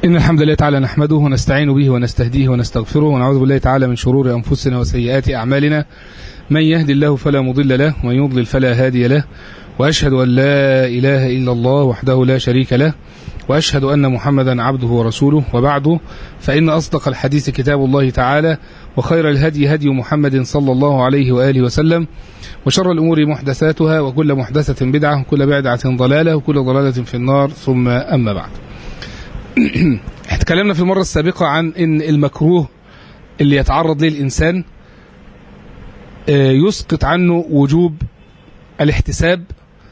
إن الحمد لله تعالى نحمده ونستعين به ونستهديه ونستغفره ونعوذ بالله تعالى من شرور أنفسنا وسيئات أعمالنا من يهد الله فلا مضل له ومن يضلل فلا هادي له وأشهد أن لا إله إلا الله وحده لا شريك له وأشهد أن محمدا عبده ورسوله وبعده فإن أصدق الحديث كتاب الله تعالى وخير الهدي هدي محمد صلى الله عليه وآله وسلم وشر الأمور محدثاتها وكل محدثة بدعة وكل بدعة ضلالة وكل ضلالة في النار ثم أما بعد اتكلمنا في المرة السابقة عن ان المكروه اللي يتعرض ليه الإنسان يسقط عنه وجوب الاحتساب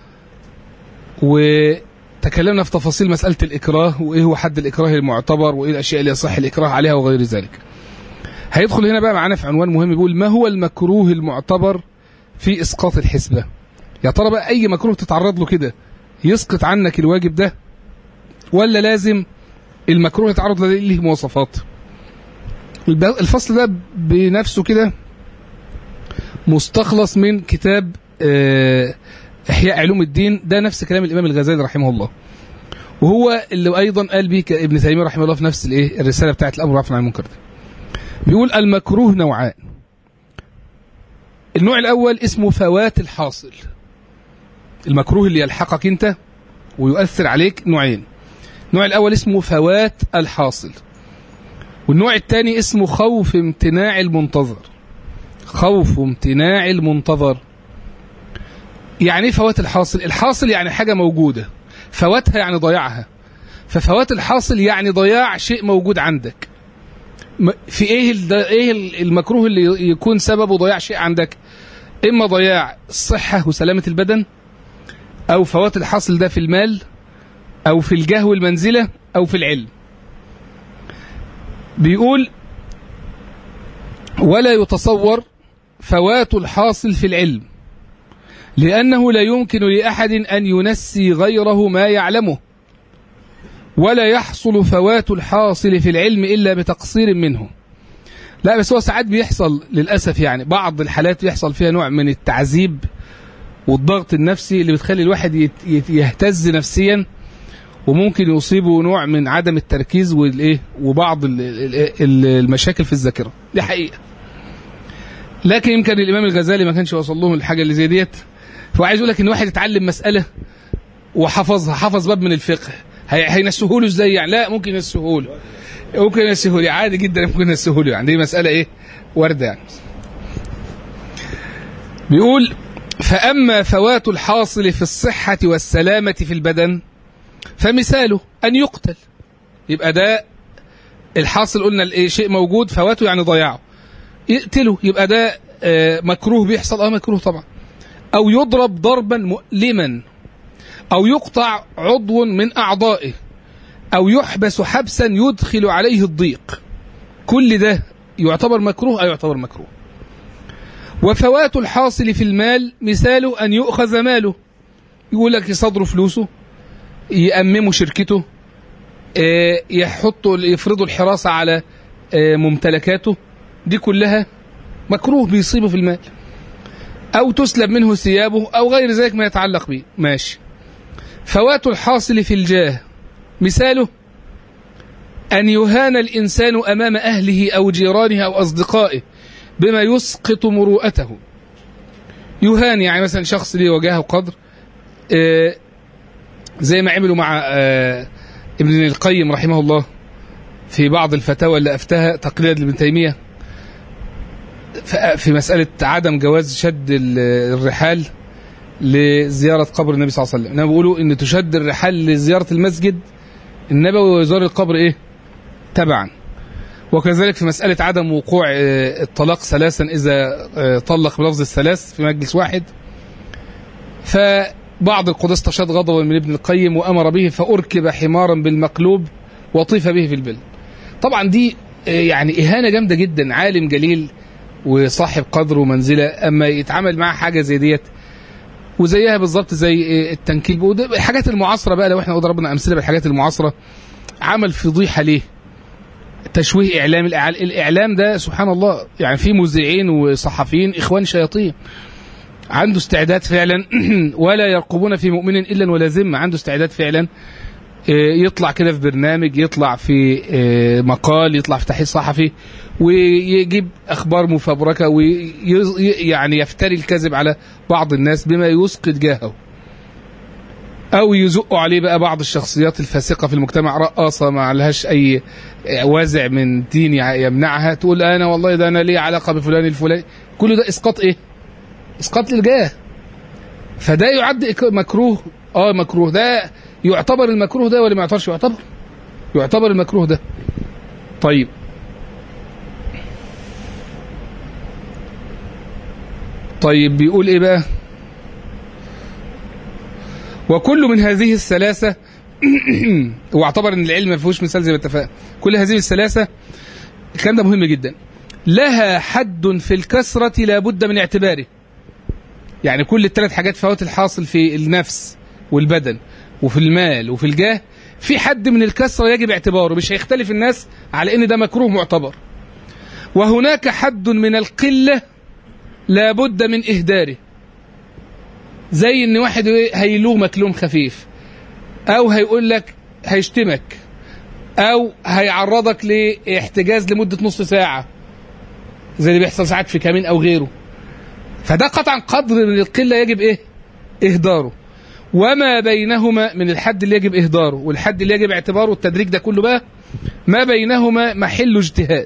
وتكلمنا في تفاصيل مسألة الإكراه وإيه هو حد الإكراه المعتبر وإيه الأشياء اللي يصح الإكراه عليها وغير ذلك هيدخل هنا بقى معانا في عنوان مهم بيقول ما هو المكروه المعتبر في إسقاط الحسبة يا ترى بقى أي مكروه تتعرض له كده يسقط عنك الواجب ده ولا لازم المكروه يتعرض ليه مواصفات الفصل ده بنفسه كده مستخلص من كتاب إحياء علوم الدين ده نفس كلام الإمام الغزالي رحمه الله وهو اللي أيضا قال به ابن تيمية رحمه الله في نفس الايه الرسالة بتاعت الأمر رفع عن المنكر ده بيقول المكروه نوعان النوع الأول اسمه فوات الحاصل المكروه اللي يلحقك أنت ويؤثر عليك نوعين النوع الأول اسمه فوات الحاصل والنوع الثاني اسمه خوف امتناع المنتظر خوف امتناع المنتظر يعني ايه فوات الحاصل الحاصل يعني حاجة موجودة فواتها يعني ضياعها ففوات الحاصل يعني ضياع شيء موجود عندك في ايه ايه المكروه اللي يكون سببه ضياع شيء عندك اما ضياع الصحة وسلامة البدن او فوات الحاصل ده في المال أو في الجاه والمنزلة أو في العلم بيقول ولا يتصور فوات الحاصل في العلم لأنه لا يمكن لأحد أن ينسي غيره ما يعلمه ولا يحصل فوات الحاصل في العلم إلا بتقصير منه لا بس هو ساعات بيحصل للأسف يعني بعض الحالات بيحصل فيها نوع من التعذيب والضغط النفسي اللي بتخلي الواحد يهتز نفسيا وممكن يصيبه نوع من عدم التركيز والايه وبعض المشاكل في الذاكره دي حقيقه لكن يمكن الامام الغزالي ما كانش وصل لهم الحاجه اللي زي ديت فهو عايز يقول لك ان واحد يتعلم مساله وحفظها حفظ باب من الفقه هينسهوله ازاي يعني لا ممكن ينسهوله ممكن ينسهوله عادي جدا ممكن ينسهوله يعني دي مساله ايه وارده يعني بيقول فاما فوات الحاصل في الصحه والسلامه في البدن فمثاله أن يقتل يبقى ده الحاصل قلنا الايه شيء موجود فواته يعني ضياعه يقتله يبقى ده مكروه بيحصل اه مكروه طبعا أو يضرب ضربا مؤلما أو يقطع عضو من أعضائه أو يحبس حبسا يدخل عليه الضيق كل ده يعتبر مكروه أو يعتبر مكروه وفوات الحاصل في المال مثاله أن يؤخذ ماله يقول لك يصدروا فلوسه يأمموا شركته يحطوا يفرضوا الحراسة على ممتلكاته دي كلها مكروه بيصيبه في المال أو تسلب منه ثيابه أو غير ذلك ما يتعلق به ماشي فوات الحاصل في الجاه مثاله أن يهان الإنسان أمام أهله أو جيرانه أو أصدقائه بما يسقط مروءته يهان يعني مثلا شخص ليه وجاهه وقدر زي ما عملوا مع ابن القيم رحمه الله في بعض الفتاوى اللي أفتها تقليد لابن تيمية في مسألة عدم جواز شد الرحال لزيارة قبر النبي صلى الله عليه وسلم إنما بيقولوا إن تشد الرحال لزيارة المسجد النبوي وزار القبر إيه تبعا وكذلك في مسألة عدم وقوع الطلاق ثلاثا إذا طلق بلفظ الثلاث في مجلس واحد فبعض القضاة استشهد غضبا من ابن القيم وأمر به فأركب حمارا بالمقلوب وطيف به في البل طبعا دي يعني إهانة جامدة جدا عالم جليل وصاحب قدر ومنزلة أما يتعامل معاه حاجة زي ديت وزيها بالظبط زي التنكيل الحاجات المعاصرة بقى لو احنا ضربنا أمثلة بالحاجات المعاصرة عمل فضيحة ليه تشويه إعلام الإعلام ده سبحان الله يعني في مذيعين وصحفيين إخوان شياطين عنده استعداد فعلا ولا يرقبون في مؤمن إلا ولا ذمة عنده استعداد فعلا يطلع كده في برنامج يطلع في مقال يطلع في تحقيق صحفي ويجيب اخبار مفبركه ويعني يفتري الكذب على بعض الناس بما يسقط جاهه او يزقوا عليه بقى بعض الشخصيات الفاسقه في المجتمع رقاصه ما لهاش اي وازع من دين يمنعها تقول انا والله ده انا لي علاقه بفلان الفلاني كل ده اسقاط ايه اسقاط للجاه فده يعد مكروه اه مكروه ده يعتبر المكروه ده ولا ما يعتبرش يعتبر يعتبر المكروه ده طيب طيب بيقول ايه بقى وكل من هذه الثلاثة واعتبر ان العلم ما فيهوش مثال زي ما اتفقنا كل هذه الثلاثة الكلام ده مهم جدا لها حد في الكسرة لا بد من اعتباره يعني كل الثلاث حاجات فوات الحاصل في النفس والبدن وفي المال وفي الجاه في حد من الكسرة يجب اعتباره مش هيختلف الناس على ان ده مكروه معتبر وهناك حد من القلة لا بد من إهداره زي ان واحد هيلومك لوم خفيف او هيقول لك هيشتمك او هيعرضك لاحتجاز لمدة نص ساعة زي اللي بيحصل ساعات في كمين او غيره فده قطعا قدر من القلة يجب ايه اهداره وما بينهما من الحد اللي يجب اهداره والحد اللي يجب اعتباره التدريج ده كله بقى ما بينهما محل اجتهاد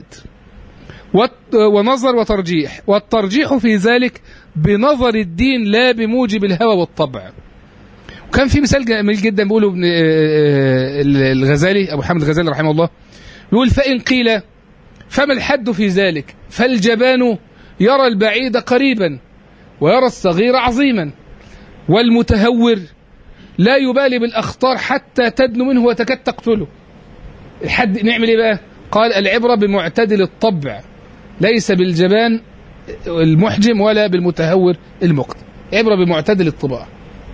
ونظر وترجيح والترجيح في ذلك بنظر الدين لا بموجب الهوى والطبع وكان في مثال جميل جدا بيقوله ابن الغزالي ابو حامد الغزالي رحمه الله يقول فان قيل فما الحد في ذلك فالجبان يرى البعيد قريبا ويرى الصغير عظيما والمتهور لا يبالي بالاخطار حتى تدنو منه وتكاد تقتله الحد نعمل ايه بقى قال العبره بمعتدل الطبع ليس بالجبان المحجم ولا بالمتهور المقت عبرة بمعتدل الطباع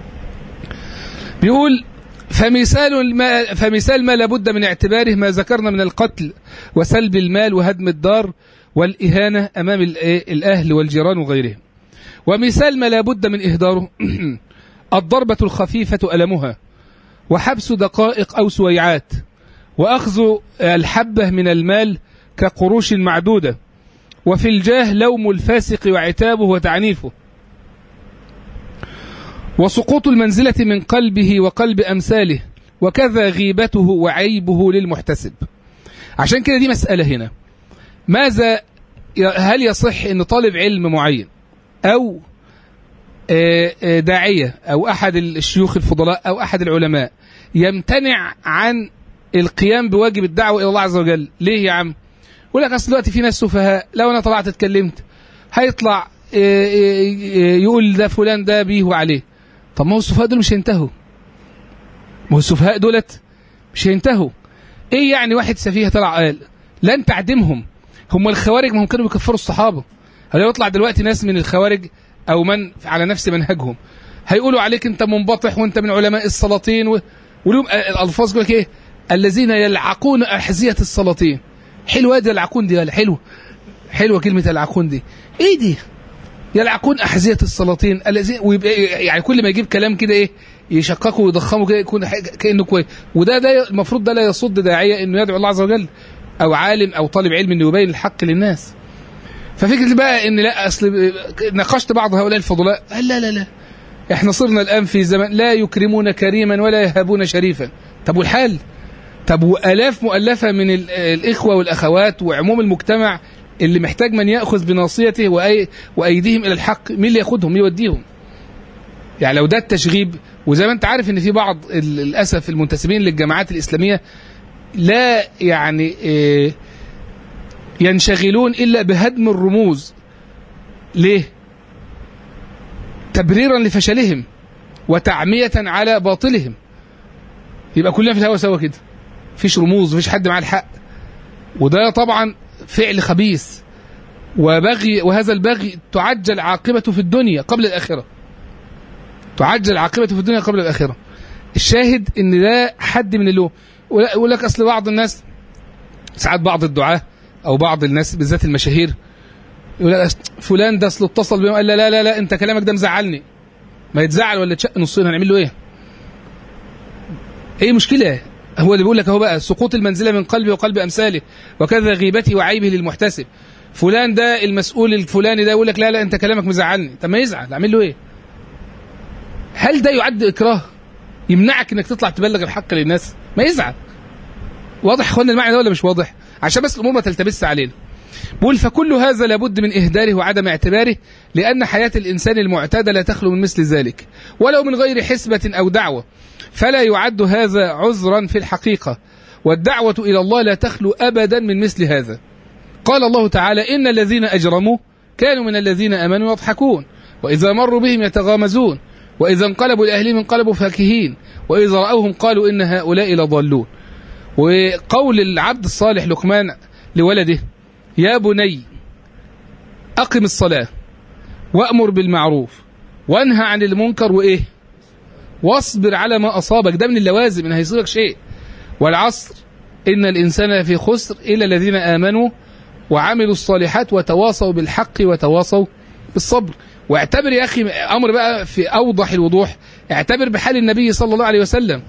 بيقول فمثال ما فمثال ما لابد من اعتباره ما ذكرنا من القتل وسلب المال وهدم الدار والإهانة أمام الأهل والجيران وغيرهم ومثال ما لابد من إهداره الضربة الخفيفة ألمها وحبس دقائق أو سويعات وأخذ الحبة من المال كقروش معدودة وفي الجاه لوم الفاسق وعتابه وتعنيفه وسقوط المنزلة من قلبه وقلب أمثاله وكذا غيبته وعيبه للمحتسب عشان كده دي مسألة هنا ماذا هل يصح أن طالب علم معين أو داعية أو أحد الشيوخ الفضلاء أو أحد العلماء يمتنع عن القيام بواجب الدعوة إلى الله عز وجل ليه يا عم يقول لك اصل دلوقتي في ناس سفهاء لو انا طلعت اتكلمت هيطلع يقول ده فلان ده بيه وعليه طب ما هو السفهاء دول مش هينتهوا ما هو السفهاء دولت مش هينتهوا ايه يعني واحد سفيه طلع قال لن تعدمهم هم الخوارج ما هم كانوا بيكفروا الصحابه هل يطلع دلوقتي ناس من الخوارج او من على نفس منهجهم هيقولوا عليك انت منبطح وانت من علماء السلاطين و... ولهم الالفاظ يقول لك ايه الذين يلعقون احذيه السلاطين حلوه دي العقون دي ولا حلوه حلوه كلمه العقون دي ايه دي يلعقون احذيه السلاطين الذين ويبقى يعني كل ما يجيب كلام كده ايه يشققه ويضخمه كده يكون كانه كويس وده ده المفروض ده لا يصد داعيه انه يدعو الله عز وجل او عالم او طالب علم انه يبين الحق للناس ففكره بقى ان لا اصل ناقشت بعض هؤلاء الفضلاء قال لا لا لا احنا صرنا الان في زمان لا يكرمون كريما ولا يهابون شريفا طب والحال طب والاف مؤلفه من الاخوه والاخوات وعموم المجتمع اللي محتاج من ياخذ بناصيته وأي وايديهم الى الحق مين اللي ياخدهم يوديهم يعني لو ده التشغيب وزي ما انت عارف ان في بعض للاسف المنتسبين للجماعات الاسلاميه لا يعني ينشغلون الا بهدم الرموز ليه تبريرا لفشلهم وتعميه على باطلهم يبقى كلنا في الهوا سوا كده مفيش رموز مفيش حد معاه الحق وده طبعا فعل خبيث وبغي وهذا البغي تعجل عاقبته في الدنيا قبل الآخرة تعجل عاقبته في الدنيا قبل الآخرة الشاهد ان ده حد من اللوم يقول لك اصل بعض الناس ساعات بعض الدعاة او بعض الناس بالذات المشاهير يقول لك فلان ده اصل اتصل بيهم قال لا لا لا, لا انت كلامك ده مزعلني ما يتزعل ولا تشق نصين هنعمل له ايه؟ ايه مشكله هو اللي بيقول لك اهو بقى سقوط المنزله من قلبي وقلب امثاله وكذا غيبته وعيبه للمحتسب فلان ده المسؤول الفلاني ده يقول لك لا لا انت كلامك مزعلني طب ما يزعل اعمل له ايه هل ده يعد اكراه يمنعك انك تطلع تبلغ الحق للناس ما يزعل واضح يا اخوانا المعنى ده ولا مش واضح عشان بس الامور ما تلتبس علينا بقول فكل هذا لابد من إهداره وعدم اعتباره لأن حياة الإنسان المعتادة لا تخلو من مثل ذلك ولو من غير حسبة أو دعوة فلا يعد هذا عذرا في الحقيقة والدعوة إلى الله لا تخلو أبدا من مثل هذا قال الله تعالى إن الذين أجرموا كانوا من الذين أمنوا يضحكون وإذا مروا بهم يتغامزون وإذا انقلبوا لأهلهم انقلبوا فاكهين وإذا رأوهم قالوا إن هؤلاء لضالون وقول العبد الصالح لقمان لولده يا بني أقم الصلاة وأمر بالمعروف وانهى عن المنكر وإيه واصبر على ما أصابك ده من اللوازم إن هيصيبك شيء والعصر إن الإنسان في خسر إلا الذين آمنوا وعملوا الصالحات وتواصوا بالحق وتواصوا بالصبر واعتبر يا أخي أمر بقى في أوضح الوضوح اعتبر بحال النبي صلى الله عليه وسلم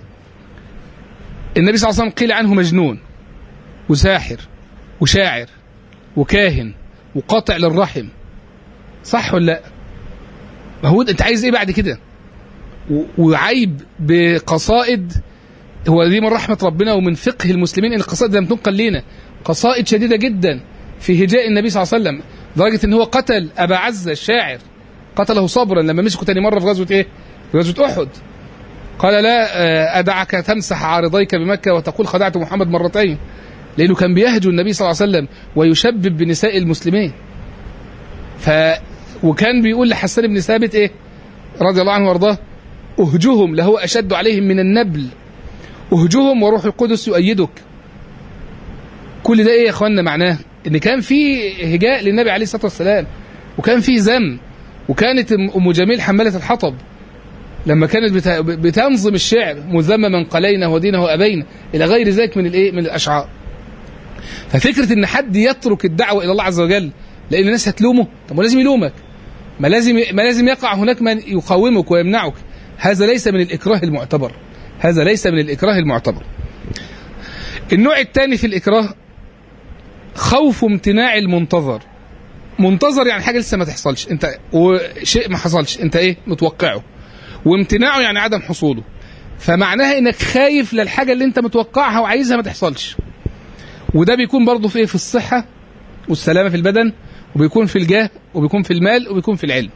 النبي صلى الله عليه وسلم قيل عنه مجنون وساحر وشاعر وكاهن وقاطع للرحم صح ولا لا ما هو انت عايز ايه بعد كده و- وعيب بقصائد هو دي من رحمة ربنا ومن فقه المسلمين ان القصائد لم تنقل لنا قصائد شديدة جدا في هجاء النبي صلى الله عليه وسلم لدرجة ان هو قتل ابا عزة الشاعر قتله صبرا لما مسكه تاني مرة في غزوة ايه في غزوة احد قال لا آه، ادعك تمسح عارضيك بمكة وتقول خدعت محمد مرتين لانه كان بيهجو النبي صلى الله عليه وسلم ويشبب بنساء المسلمين ف وكان بيقول لحسان بن ثابت ايه رضي الله عنه وارضاه اهجهم لهو اشد عليهم من النبل اهجهم وروح القدس يؤيدك كل ده ايه يا اخوانا معناه ان كان في هجاء للنبي عليه الصلاه والسلام وكان في ذم وكانت ام جميل حماله الحطب لما كانت بت- بتنظم الشعر مذمما قلينا ودينه ابينا الى غير ذلك من الايه من الاشعار ففكره ان حد يترك الدعوه الى الله عز وجل لان الناس هتلومه طب ما لازم يلومك ما لازم ما لازم يقع هناك من يقاومك ويمنعك هذا ليس من الاكراه المعتبر هذا ليس من الاكراه المعتبر النوع الثاني في الاكراه خوف امتناع المنتظر منتظر يعني حاجه لسه ما تحصلش انت وشيء ما حصلش انت ايه متوقعه وامتناعه يعني عدم حصوله فمعناها انك خايف للحاجه اللي انت متوقعها وعايزها ما تحصلش وده بيكون برضه في ايه في الصحه والسلامه في البدن وبيكون في الجاه وبيكون في المال وبيكون في العلم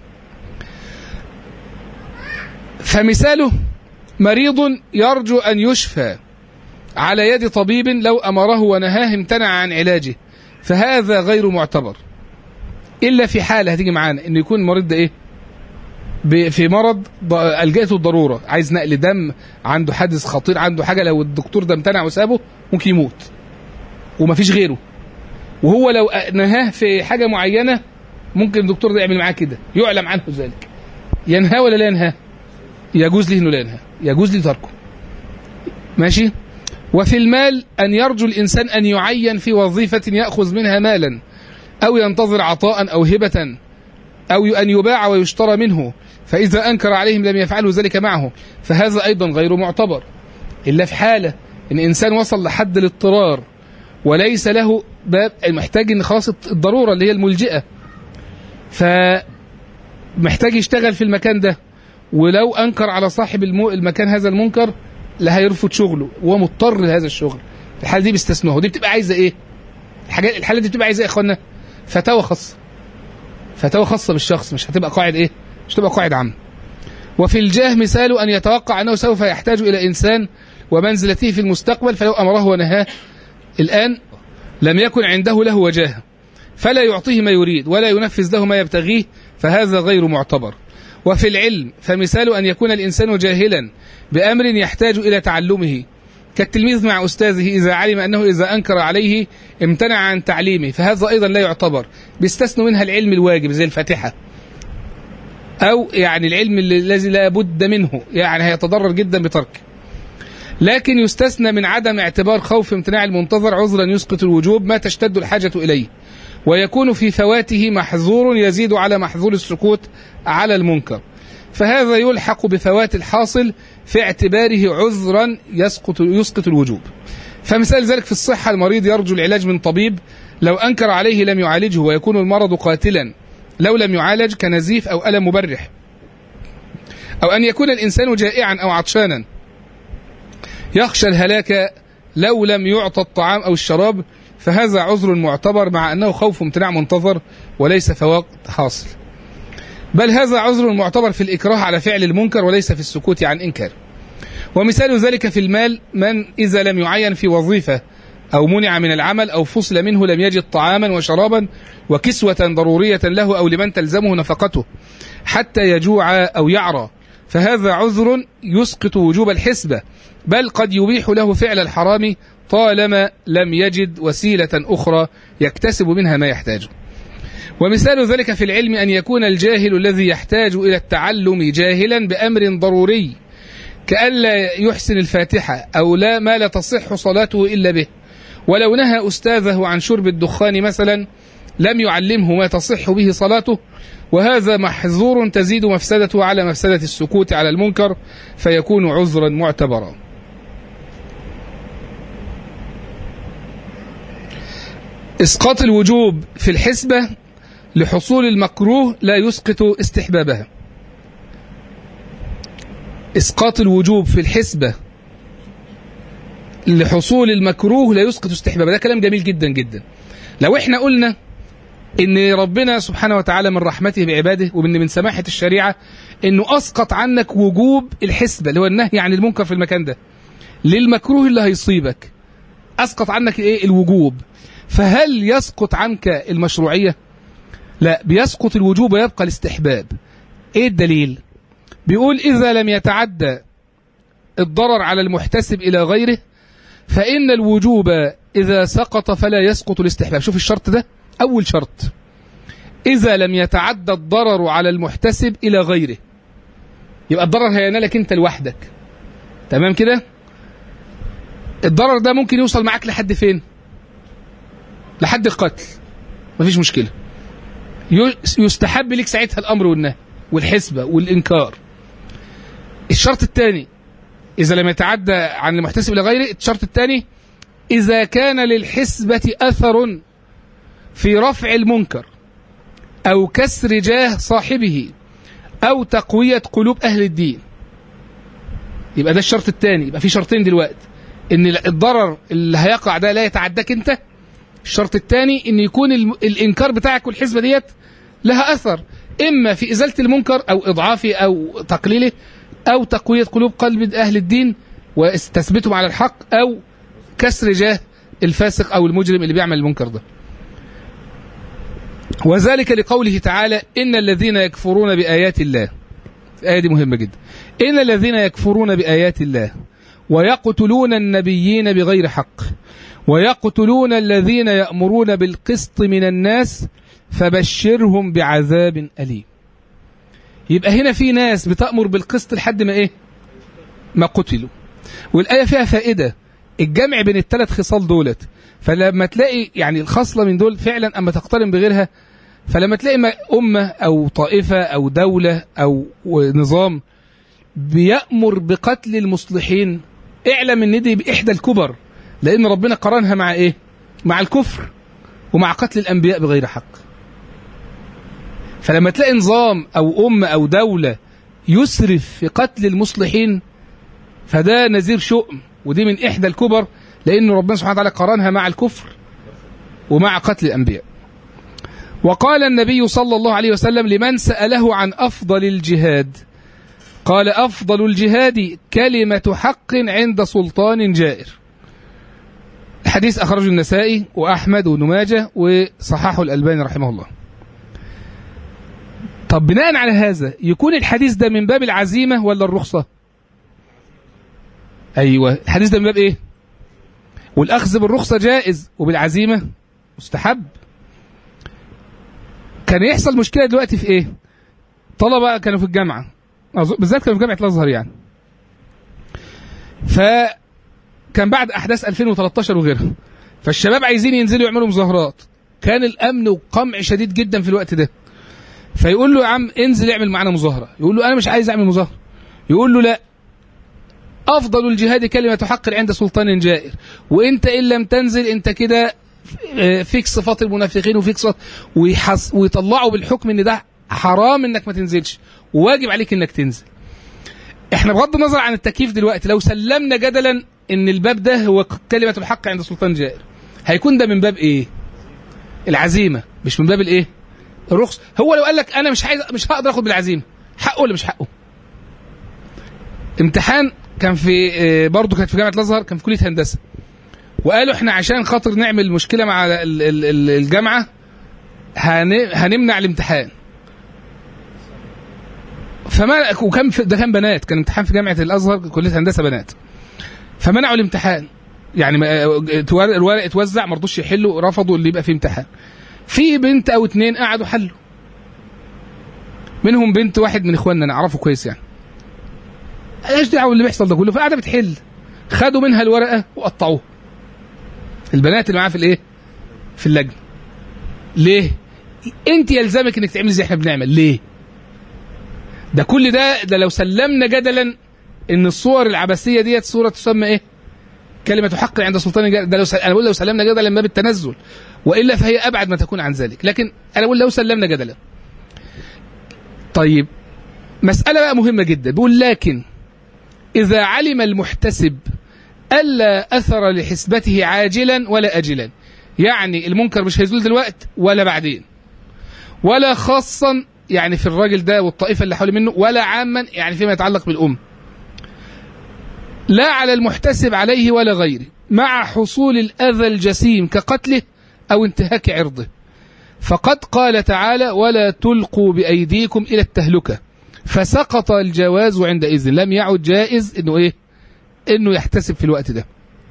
فمثاله مريض يرجو ان يشفى على يد طبيب لو امره ونهاه امتنع عن علاجه فهذا غير معتبر الا في حاله هتيجي معانا انه يكون المريض ده ايه ب- في مرض ض- الجأته الضروره عايز نقل دم عنده حادث خطير عنده حاجه لو الدكتور ده امتنع وسابه ممكن يموت ومفيش غيره وهو لو نهاه في حاجه معينه ممكن الدكتور ده يعمل معاه كده يعلم عنه ذلك ينهى ولا لا ينهى يجوز له انه لا ينهى يجوز له تركه ماشي وفي المال ان يرجو الانسان ان يعين في وظيفه ياخذ منها مالا او ينتظر عطاء او هبه او ان يباع ويشترى منه فاذا انكر عليهم لم يفعلوا ذلك معه فهذا ايضا غير معتبر الا في حاله ان انسان وصل لحد الاضطرار وليس له باب محتاج ان خلاص الضروره اللي هي الملجئه فمحتاج يشتغل في المكان ده ولو انكر على صاحب المو... المكان هذا المنكر لا هيرفض شغله وهو مضطر لهذا الشغل في الحاله دي بيستثنوه ودي بتبقى عايزه ايه الحاجات الحاله دي بتبقى عايزه ايه يا اخوانا فتاوى خاصه فتاوى خاصه بالشخص مش هتبقى قاعد ايه مش هتبقى قاعد عام وفي الجاه مثال ان يتوقع انه سوف يحتاج الى انسان ومنزلته في المستقبل فلو امره ونهاه الان لم يكن عنده له وجاهه فلا يعطيه ما يريد ولا ينفذ له ما يبتغيه فهذا غير معتبر وفي العلم فمثال أن يكون الإنسان جاهلا بأمر يحتاج إلى تعلمه كالتلميذ مع أستاذه إذا علم أنه إذا أنكر عليه امتنع عن تعليمه فهذا أيضا لا يعتبر بيستثنوا منها العلم الواجب زي الفاتحة أو يعني العلم الذي لا بد منه يعني هيتضرر جدا بتركه لكن يستثنى من عدم اعتبار خوف امتناع المنتظر عذرا يسقط الوجوب ما تشتد الحاجة إليه ويكون في فواته محظور يزيد على محظور السكوت على المنكر فهذا يلحق بفوات الحاصل في اعتباره عذرا يسقط يسقط الوجوب فمثال ذلك في الصحة المريض يرجو العلاج من طبيب لو أنكر عليه لم يعالجه ويكون المرض قاتلا لو لم يعالج كنزيف أو ألم مبرح أو أن يكون الإنسان جائعا أو عطشانا يخشى الهلاك لو لم يعطى الطعام أو الشراب فهذا عذر معتبر مع أنه خوف امتناع منتظر وليس فوات حاصل بل هذا عذر معتبر في الإكراه على فعل المنكر وليس في السكوت عن إنكار ومثال ذلك في المال من إذا لم يعين في وظيفة أو منع من العمل أو فصل منه لم يجد طعاما وشرابا وكسوة ضرورية له أو لمن تلزمه نفقته حتى يجوع أو يعرى فهذا عذر يسقط وجوب الحسبة بل قد يبيح له فعل الحرام طالما لم يجد وسيلة أخرى يكتسب منها ما يحتاجه ومثال ذلك في العلم أن يكون الجاهل الذي يحتاج إلى التعلم جاهلا بأمر ضروري كألا يحسن الفاتحة أو لا ما لا تصح صلاته إلا به ولو نهى أستاذه عن شرب الدخان مثلا لم يعلمه ما تصح به صلاته وهذا محظور تزيد مفسدته على مفسدة السكوت على المنكر فيكون عذرا معتبرا إسقاط الوجوب في الحسبة لحصول المكروه لا يسقط استحبابها إسقاط الوجوب في الحسبة لحصول المكروه لا يسقط استحبابها ده كلام جميل جدا جدا لو احنا قلنا ان ربنا سبحانه وتعالى من رحمته بعباده ومن من سماحة الشريعة انه اسقط عنك وجوب الحسبة اللي هو النهي عن المنكر في المكان ده للمكروه اللي هيصيبك اسقط عنك ايه الوجوب فهل يسقط عنك المشروعية لا بيسقط الوجوب ويبقى الاستحباب ايه الدليل بيقول اذا لم يتعدى الضرر على المحتسب الى غيره فان الوجوب اذا سقط فلا يسقط الاستحباب شوف الشرط ده اول شرط اذا لم يتعدى الضرر على المحتسب الى غيره يبقى الضرر هينالك انت لوحدك تمام كده الضرر ده ممكن يوصل معاك لحد فين لحد القتل مفيش مشكله يستحب لك ساعتها الامر والنهي والحسبه والانكار الشرط الثاني اذا لم يتعدى عن المحتسب الى غيره الشرط الثاني اذا كان للحسبه اثر في رفع المنكر او كسر جاه صاحبه او تقويه قلوب اهل الدين يبقى ده الشرط الثاني يبقى في شرطين دلوقتي ان الضرر اللي هيقع ده لا يتعداك انت الشرط الثاني ان يكون الانكار بتاعك والحسبه ديت لها اثر اما في ازاله المنكر او اضعافه او تقليله او تقويه قلوب قلب اهل الدين وتثبيتهم على الحق او كسر جاه الفاسق او المجرم اللي بيعمل المنكر ده وذلك لقوله تعالى ان الذين يكفرون بايات الله الايه دي مهمه جدا ان الذين يكفرون بايات الله ويقتلون النبيين بغير حق ويقتلون الذين يأمرون بالقسط من الناس فبشرهم بعذاب أليم يبقى هنا في ناس بتأمر بالقسط لحد ما إيه ما قتلوا والآية فيها فائدة الجمع بين الثلاث خصال دولت فلما تلاقي يعني الخصلة من دول فعلا أما تقترن بغيرها فلما تلاقي أمة أو طائفة أو دولة أو نظام بيأمر بقتل المصلحين اعلم ان دي بإحدى الكبر لأن ربنا قرنها مع إيه؟ مع الكفر ومع قتل الأنبياء بغير حق فلما تلاقي نظام أو أمة أو دولة يسرف في قتل المصلحين فده نذير شؤم ودي من إحدى الكبر لأن ربنا سبحانه وتعالى قرنها مع الكفر ومع قتل الأنبياء وقال النبي صلى الله عليه وسلم لمن سأله عن أفضل الجهاد قال أفضل الجهاد كلمة حق عند سلطان جائر الحديث أخرجه النسائي وأحمد وابن ماجه وصححه الألباني رحمه الله طب بناء على هذا يكون الحديث ده من باب العزيمة ولا الرخصة أيوة الحديث ده من باب إيه والأخذ بالرخصة جائز وبالعزيمة مستحب كان يحصل مشكلة دلوقتي في إيه طلبة كانوا في الجامعة بالذات كانوا في جامعة الأزهر يعني فكان بعد أحداث 2013 وغيرها فالشباب عايزين ينزلوا يعملوا مظاهرات كان الأمن وقمع شديد جدا في الوقت ده فيقول له يا عم انزل اعمل معانا مظاهره يقول له انا مش عايز اعمل مظاهره يقول له لا افضل الجهاد كلمه حق عند سلطان جائر وانت ان لم تنزل انت كده آه، فيك صفات المنافقين وفيك صفات ويحص ويطلعوا بالحكم ان ده حرام انك ما تنزلش وواجب عليك انك تنزل احنا بغض النظر عن التكييف دلوقتي لو سلمنا جدلا ان الباب ده هو كلمه الحق عند سلطان جائر هيكون ده من باب ايه العزيمه مش من باب الايه الرخص هو لو قال لك انا مش عايز مش هقدر اخد بالعزيمه حقه ولا مش حقه امتحان كان في آه، برضه كانت في جامعه الازهر كان في كليه هندسه وقالوا احنا عشان خاطر نعمل مشكله مع ال- ال- ال- الجامعه هن- هنمنع الامتحان فما وكان في ده كان بنات كان امتحان في جامعه الازهر كليه هندسه بنات فمنعوا الامتحان يعني ما- اتور- الورق اتوزع ما رضوش يحلوا رفضوا اللي يبقى فيه امتحان في بنت او اتنين قعدوا حلوا منهم بنت واحد من اخواننا نعرفه كويس يعني ايش دعوه اللي بيحصل ده كله فقاعده بتحل خدوا منها الورقه وقطعوها البنات اللي معاها في الايه في اللجنه ليه انت يلزمك انك تعملي زي احنا بنعمل ليه ده كل ده ده لو سلمنا جدلا ان الصور العبثيه ديت صوره تسمى ايه كلمه حق عند سلطان الجار ده لو سل... انا بقول لو سلمنا جدلا من باب التنزل والا فهي ابعد ما تكون عن ذلك لكن انا بقول لو سلمنا جدلا طيب مساله بقى مهمه جدا بيقول لكن اذا علم المحتسب الا اثر لحسبته عاجلا ولا اجلا يعني المنكر مش هيزول دلوقتي ولا بعدين ولا خاصا يعني في الراجل ده والطائفه اللي حوالي منه ولا عاما يعني فيما يتعلق بالامه لا على المحتسب عليه ولا غيره مع حصول الأذى الجسيم كقتله أو انتهاك عرضه فقد قال تعالى ولا تلقوا بأيديكم إلى التهلكة فسقط الجواز عندئذ لم يعد جائز إنه إيه إنه يحتسب في الوقت ده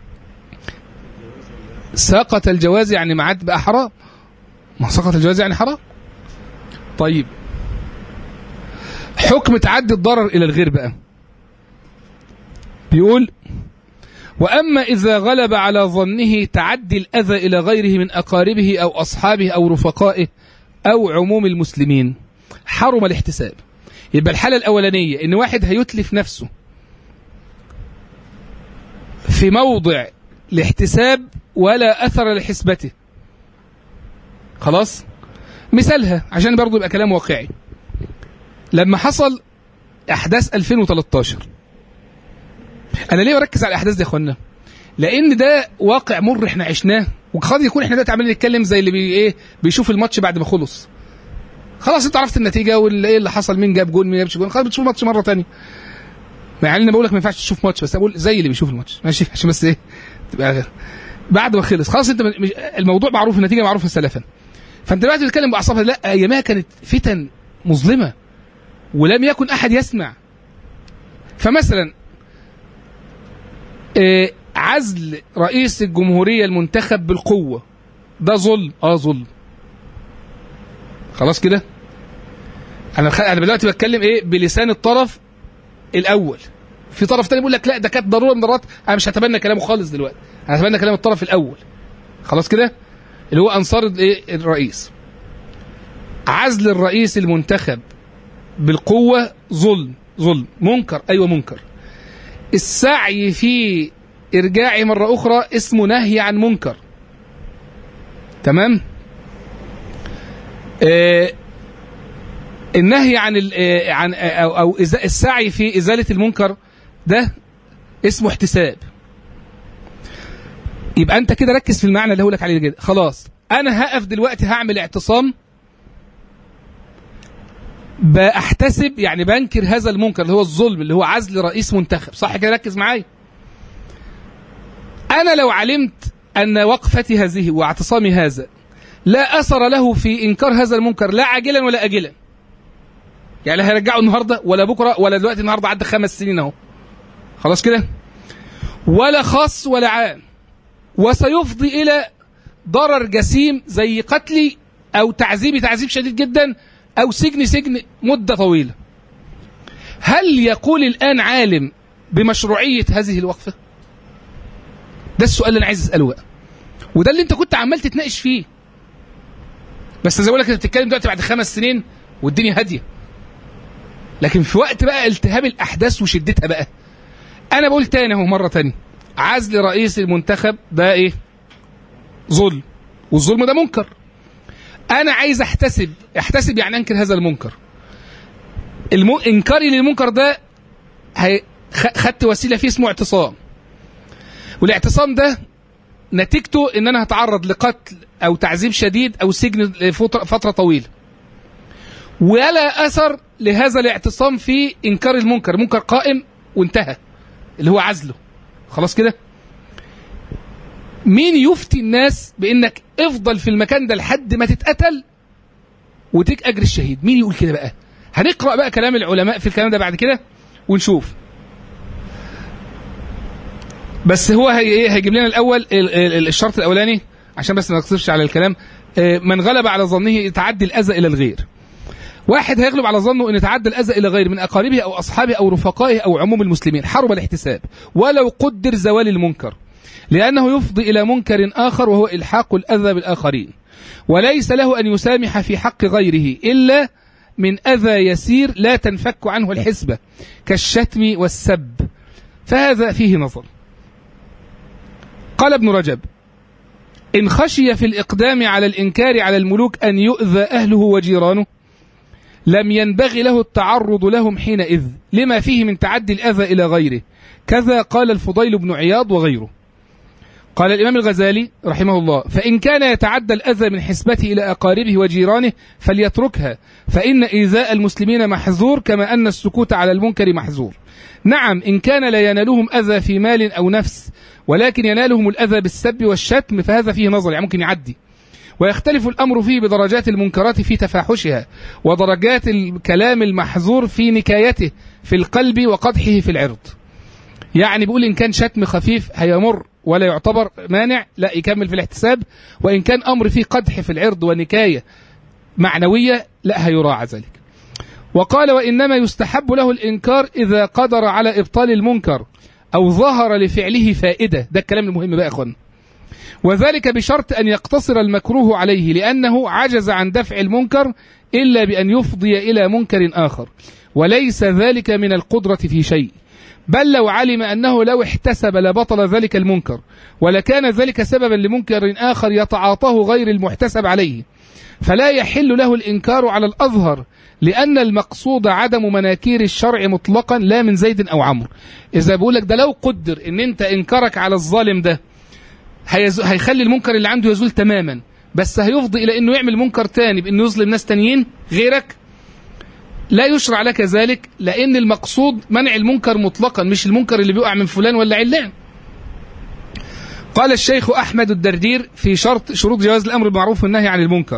سقط الجواز يعني ما عاد بقى حرام ما سقط الجواز يعني حرام طيب حكم تعدي الضرر إلى الغير بقى بيقول وأما إذا غلب على ظنه تعدي الأذى إلى غيره من أقاربه أو أصحابه أو رفقائه أو عموم المسلمين حرم الاحتساب يبقى الحالة الأولانية إن واحد هيتلف نفسه في موضع الاحتساب ولا أثر لحسبته خلاص مثالها عشان برضو يبقى كلام واقعي لما حصل أحداث 2013 انا ليه بركز على الاحداث دي يا اخوانا لان ده واقع مر احنا عشناه وقد يكون احنا دلوقتي عمالين نتكلم زي اللي بي ايه بيشوف الماتش بعد ما خلص خلاص انت عرفت النتيجه وايه اللي حصل مين جاب جون مين جابش جون خلاص بتشوف الماتش مره تانية يعني انا بقول لك ما ينفعش تشوف ماتش بس انا بقول زي اللي بيشوف الماتش ماشي عشان بس ايه تبقى بعد ما خلص خلاص انت مش الموضوع معروف النتيجه معروفه سلفا فانت دلوقتي بتتكلم باعصابها لا ايامها كانت فتن مظلمه ولم يكن احد يسمع فمثلا آه، عزل رئيس الجمهورية المنتخب بالقوة ده ظلم اه ظلم خلاص كده انا خ... انا دلوقتي بتكلم ايه بلسان الطرف الاول في طرف تاني بيقول لك لا ده كانت ضروره من ضرورات انا مش هتبنى كلامه خالص دلوقتي انا هتبنى كلام الطرف الاول خلاص كده اللي هو انصار الايه الرئيس عزل الرئيس المنتخب بالقوه ظلم ظلم منكر ايوه منكر السعي في ارجاعه مره اخرى اسمه نهي عن منكر تمام آه النهي عن ال- آه عن آه او, أو إزا- السعي في ازاله المنكر ده اسمه احتساب يبقى انت كده ركز في المعنى اللي هقول لك عليه كده خلاص انا هقف دلوقتي هعمل اعتصام بحتسب يعني بنكر هذا المنكر اللي هو الظلم اللي هو عزل رئيس منتخب صح كده ركز معايا انا لو علمت ان وقفتي هذه واعتصامي هذا لا اثر له في انكار هذا المنكر لا عاجلا ولا اجلا يعني لا هيرجعه النهارده ولا بكره ولا دلوقتي النهارده عدى خمس سنين اهو خلاص كده ولا خاص ولا عام وسيفضي الى ضرر جسيم زي قتلي او تعذيبي تعذيب شديد جدا او سجن سجن مده طويله هل يقول الان عالم بمشروعيه هذه الوقفه ده السؤال اللي انا عايز اساله بقى وده اللي انت كنت عمال تتناقش فيه بس زي ما بقول لك انت بتتكلم دلوقتي بعد خمس سنين والدنيا هاديه لكن في وقت بقى التهاب الاحداث وشدتها بقى انا بقول تاني اهو مره تانية عزل رئيس المنتخب ده ايه ظلم والظلم ده منكر انا عايز احتسب احتسب يعني انكر هذا المنكر الم... انكاري للمنكر ده هي... خ- خدت وسيله فيه اسمه اعتصام والاعتصام ده نتيجته ان انا هتعرض لقتل او تعذيب شديد او سجن لفتره فترة طويله ولا اثر لهذا الاعتصام في انكار المنكر منكر قائم وانتهى اللي هو عزله خلاص كده مين يفتي الناس بانك افضل في المكان ده لحد ما تتقتل وتك اجر الشهيد مين يقول كده بقى هنقرا بقى كلام العلماء في الكلام ده بعد كده ونشوف بس هو هي ايه هيجيب لنا الاول ال- ال- الشرط الاولاني عشان بس ما نقصرش على الكلام آه، من غلب على ظنه تعدي الاذى الى الغير واحد هيغلب على ظنه ان تعدى الاذى الى غير من اقاربه او اصحابه او رفقائه او عموم المسلمين حرم الاحتساب ولو قدر زوال المنكر لانه يفضي الى منكر اخر وهو الحاق الاذى بالاخرين وليس له ان يسامح في حق غيره الا من اذى يسير لا تنفك عنه الحسبه كالشتم والسب فهذا فيه نظر قال ابن رجب إن خشي في الإقدام على الإنكار على الملوك أن يؤذى أهله وجيرانه لم ينبغي له التعرض لهم حينئذ لما فيه من تعدي الأذى إلى غيره كذا قال الفضيل بن عياض وغيره قال الإمام الغزالي رحمه الله فإن كان يتعدى الأذى من حسبته إلى أقاربه وجيرانه فليتركها فإن إيذاء المسلمين محذور كما أن السكوت على المنكر محذور نعم إن كان لا ينالهم أذى في مال أو نفس ولكن ينالهم الأذى بالسب والشتم فهذا فيه نظر يعني ممكن يعدي ويختلف الأمر فيه بدرجات المنكرات في تفاحشها ودرجات الكلام المحظور في نكايته في القلب وقدحه في العرض يعني بيقول إن كان شتم خفيف هيمر ولا يعتبر مانع لا يكمل في الاحتساب وإن كان أمر فيه قدح في العرض ونكاية معنوية لا هيراعى ذلك وقال وإنما يستحب له الإنكار إذا قدر على إبطال المنكر أو ظهر لفعله فائدة ده الكلام المهم بقى يا أخوانا وذلك بشرط أن يقتصر المكروه عليه لأنه عجز عن دفع المنكر إلا بأن يفضي إلى منكر آخر وليس ذلك من القدرة في شيء بل لو علم أنه لو احتسب لبطل ذلك المنكر ولكان ذلك سببا لمنكر آخر يتعاطاه غير المحتسب عليه فلا يحل له الإنكار على الأظهر لأن المقصود عدم مناكير الشرع مطلقا لا من زيد أو عمرو إذا بقول لك ده لو قدر إن أنت إنكارك على الظالم ده هيزو... هيخلي المنكر اللي عنده يزول تماما بس هيفضي إلى أنه يعمل منكر تاني بأنه يظلم ناس تانيين غيرك لا يشرع لك ذلك لأن المقصود منع المنكر مطلقا مش المنكر اللي بيقع من فلان ولا علان قال الشيخ أحمد الدردير في شرط شروط جواز الأمر بالمعروف والنهي عن المنكر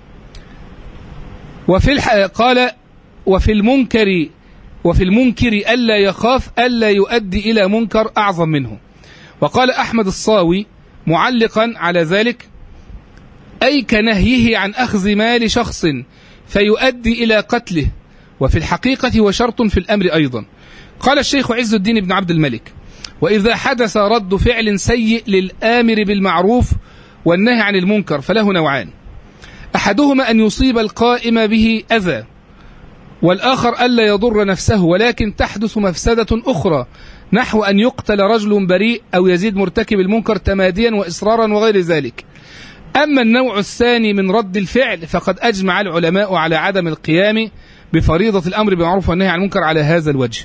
وفي الح... قال وفي المنكر وفي المنكر ألا يخاف ألا يؤدي إلى منكر أعظم منه وقال أحمد الصاوي معلقا على ذلك أي كنهيه عن أخذ مال شخص فيؤدي إلى قتله وفي الحقيقة هو شرط في الأمر أيضا قال الشيخ عز الدين بن عبد الملك وإذا حدث رد فعل سيء للآمر بالمعروف والنهي عن المنكر فله نوعان أحدهما أن يصيب القائم به أذى والآخر ألا يضر نفسه ولكن تحدث مفسدة أخرى نحو أن يقتل رجل بريء أو يزيد مرتكب المنكر تماديا وإصرارا وغير ذلك أما النوع الثاني من رد الفعل فقد أجمع العلماء على عدم القيام بفريضة الأمر بالمعروف والنهي عن المنكر على هذا الوجه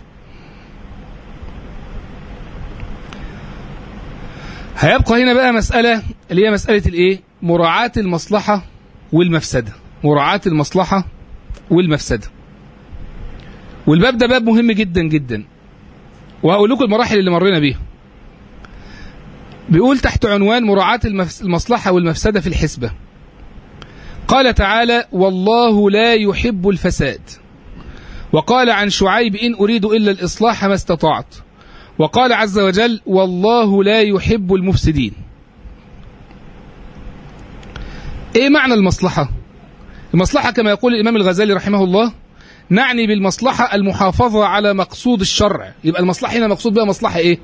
هيبقى هنا بقى مسألة اللي هي مسألة الإيه؟ مراعاة المصلحة والمفسدة مراعاة المصلحة والمفسدة والباب ده باب مهم جدا جدا وهقول لكم المراحل اللي مرينا بيها بيقول تحت عنوان مراعاة المصلحة والمفسدة في الحسبة قال تعالى والله لا يحب الفساد وقال عن شعيب إن أريد إلا الإصلاح ما استطعت وقال عز وجل والله لا يحب المفسدين ايه معنى المصلحة المصلحة كما يقول الإمام الغزالي رحمه الله نعني بالمصلحة المحافظة على مقصود الشرع يبقى المصلحة هنا مقصود بها مصلحة ايه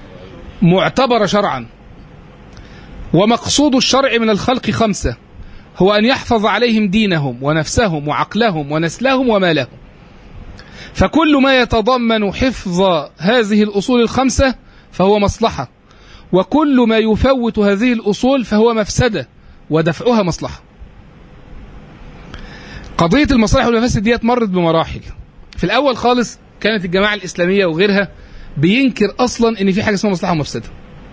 معتبرة شرعا ومقصود الشرع من الخلق خمسة هو أن يحفظ عليهم دينهم ونفسهم وعقلهم ونسلهم ومالهم فكل ما يتضمن حفظ هذه الأصول الخمسة فهو مصلحة وكل ما يفوت هذه الأصول فهو مفسدة ودفعها مصلحة قضية المصالح والمفاسد ديت مرت بمراحل في الأول خالص كانت الجماعة الإسلامية وغيرها بينكر أصلا إن في حاجة اسمها مصلحة ومفسدة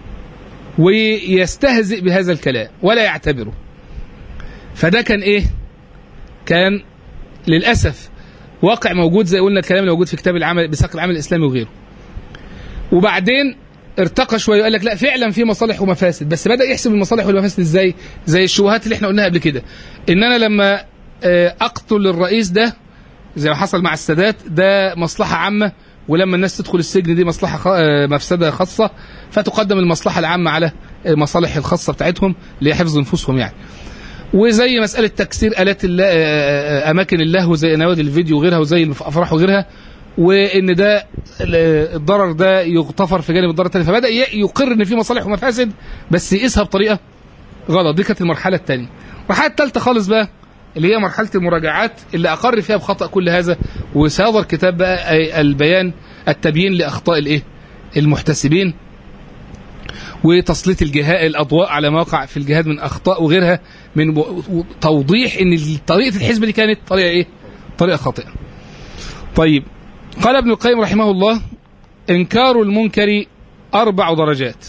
ويستهزئ بهذا الكلام ولا يعتبره فده كان إيه كان للأسف واقع موجود زي قلنا الكلام اللي موجود في كتاب العمل بساق العمل الإسلامي وغيره وبعدين ارتقى شويه وقال لك لا فعلا في مصالح ومفاسد بس بدا يحسب المصالح والمفاسد ازاي زي الشبهات اللي احنا قلناها قبل كده ان انا لما اقتل الرئيس ده زي ما حصل مع السادات ده مصلحه عامه ولما الناس تدخل السجن دي مصلحه خ... مفسده خاصه فتقدم المصلحه العامه على المصالح الخاصه بتاعتهم لحفظ نفوسهم يعني وزي مساله تكسير الات الله اماكن اللهو زي نوادي الفيديو وغيرها وزي الافراح وغيرها وان ده الضرر ده يغتفر في جانب الضرر الثاني فبدا يقر ان في مصالح ومفاسد بس يقيسها بطريقه غلط دي كانت المرحله الثانيه المرحله الثالثه خالص بقى اللي هي مرحله المراجعات اللي اقر فيها بخطا كل هذا وسيظهر كتاب بقى البيان التبيين لاخطاء الايه المحتسبين وتسليط الجهاء الاضواء على ما وقع في الجهاد من اخطاء وغيرها من توضيح ان طريقه الحزب دي كانت طريقه ايه طريقه خاطئه طيب قال ابن القيم رحمه الله انكار المنكر اربع درجات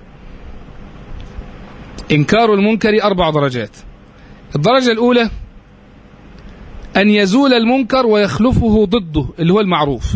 انكار المنكر اربع درجات الدرجه الاولى ان يزول المنكر ويخلفه ضده اللي هو المعروف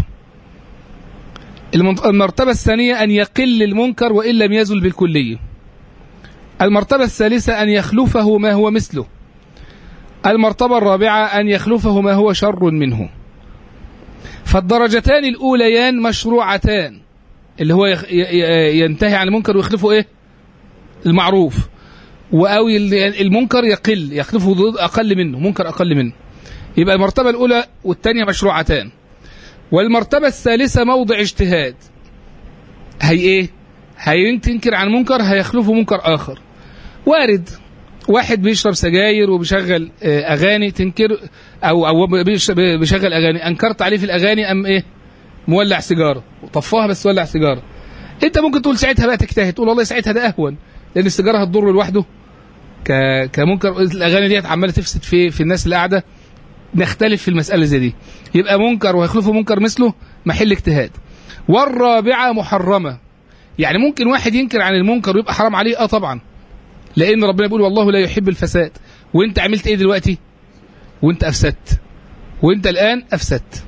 المرتبه الثانيه ان يقل المنكر وان لم يزل بالكليه المرتبه الثالثه ان يخلفه ما هو مثله المرتبه الرابعه ان يخلفه ما هو شر منه فالدرجتان الأوليان مشروعتان اللي هو ينتهي عن المنكر ويخلفه إيه المعروف أو المنكر يقل يخلفه ضد أقل منه منكر أقل منه يبقى المرتبة الأولى والثانية مشروعتان والمرتبة الثالثة موضع اجتهاد هي إيه هينكر عن منكر هيخلفه منكر آخر وارد واحد بيشرب سجاير وبيشغل اغاني تنكر او او بيشغل اغاني انكرت عليه في الاغاني ام ايه مولع سيجاره وطفاها بس ولع سيجاره انت ممكن تقول ساعتها بقى تجتهد تقول والله ساعتها ده اهون لان السيجاره هتضر لوحده ك كمنكر الاغاني ديت عماله تفسد في في الناس اللي قاعده نختلف في المساله زي دي يبقى منكر وهيخلفه منكر مثله محل اجتهاد والرابعه محرمه يعني ممكن واحد ينكر عن المنكر ويبقى حرام عليه اه طبعا لان ربنا بيقول والله لا يحب الفساد وانت عملت ايه دلوقتي وانت افسدت وانت الان افسدت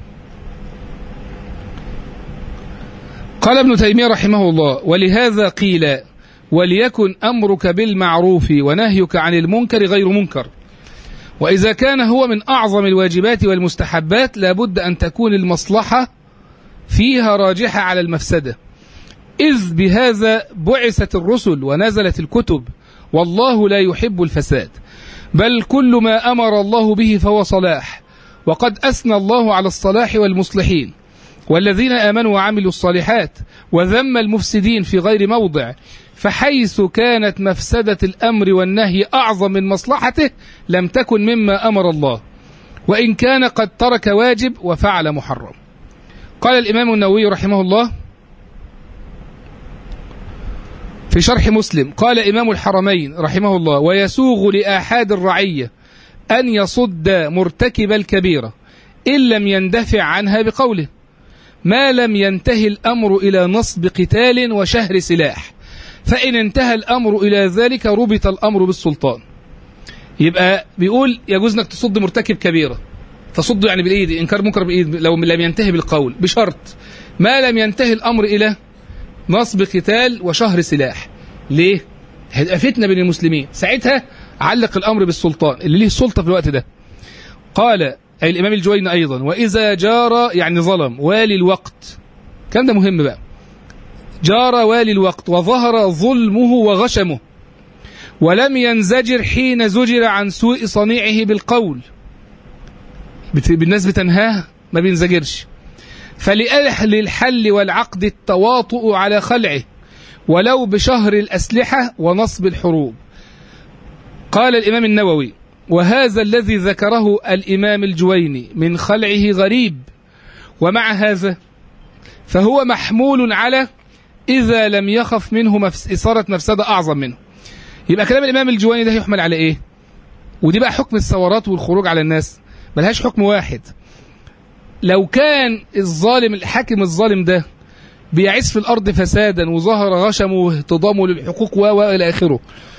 قال ابن تيميه رحمه الله ولهذا قيل وليكن امرك بالمعروف ونهيك عن المنكر غير منكر واذا كان هو من اعظم الواجبات والمستحبات لابد ان تكون المصلحه فيها راجحه على المفسده اذ بهذا بعثت الرسل ونزلت الكتب والله لا يحب الفساد بل كل ما امر الله به فهو صلاح وقد اثنى الله على الصلاح والمصلحين والذين امنوا وعملوا الصالحات وذم المفسدين في غير موضع فحيث كانت مفسده الامر والنهي اعظم من مصلحته لم تكن مما امر الله وان كان قد ترك واجب وفعل محرم قال الامام النووي رحمه الله في شرح مسلم قال إمام الحرمين رحمه الله ويسوغ لآحاد الرعية أن يصد مرتكب الكبيرة إن لم يندفع عنها بقوله ما لم ينتهي الأمر إلى نصب قتال وشهر سلاح فإن انتهى الأمر إلى ذلك ربط الأمر بالسلطان يبقى بيقول يجوز انك تصد مرتكب كبيرة تصد يعني بالإيد إنكار منكر بالإيد لو لم ينتهي بالقول بشرط ما لم ينتهي الأمر إلى نصب قتال وشهر سلاح ليه هيبقى فتنه بين المسلمين ساعتها علق الامر بالسلطان اللي ليه السلطه في الوقت ده قال أي الامام الجويني ايضا واذا جار يعني ظلم والي الوقت كان ده مهم بقى جار والي الوقت وظهر ظلمه وغشمه ولم ينزجر حين زجر عن سوء صنيعه بالقول بالناس بتنهاه ما بينزجرش فلأهل الحل والعقد التواطؤ على خلعه ولو بشهر الأسلحة ونصب الحروب قال الإمام النووي وهذا الذي ذكره الإمام الجويني من خلعه غريب ومع هذا فهو محمول على إذا لم يخف منه مفس... إثارة مفسدة أعظم منه يبقى كلام الإمام الجويني ده يحمل على إيه ودي بقى حكم الثورات والخروج على الناس ملهاش حكم واحد لو كان الظالم الحاكم الظالم ده بيعيش في الأرض فسادا وظهر غشمه واهتضامه للحقوق و و إلى آخره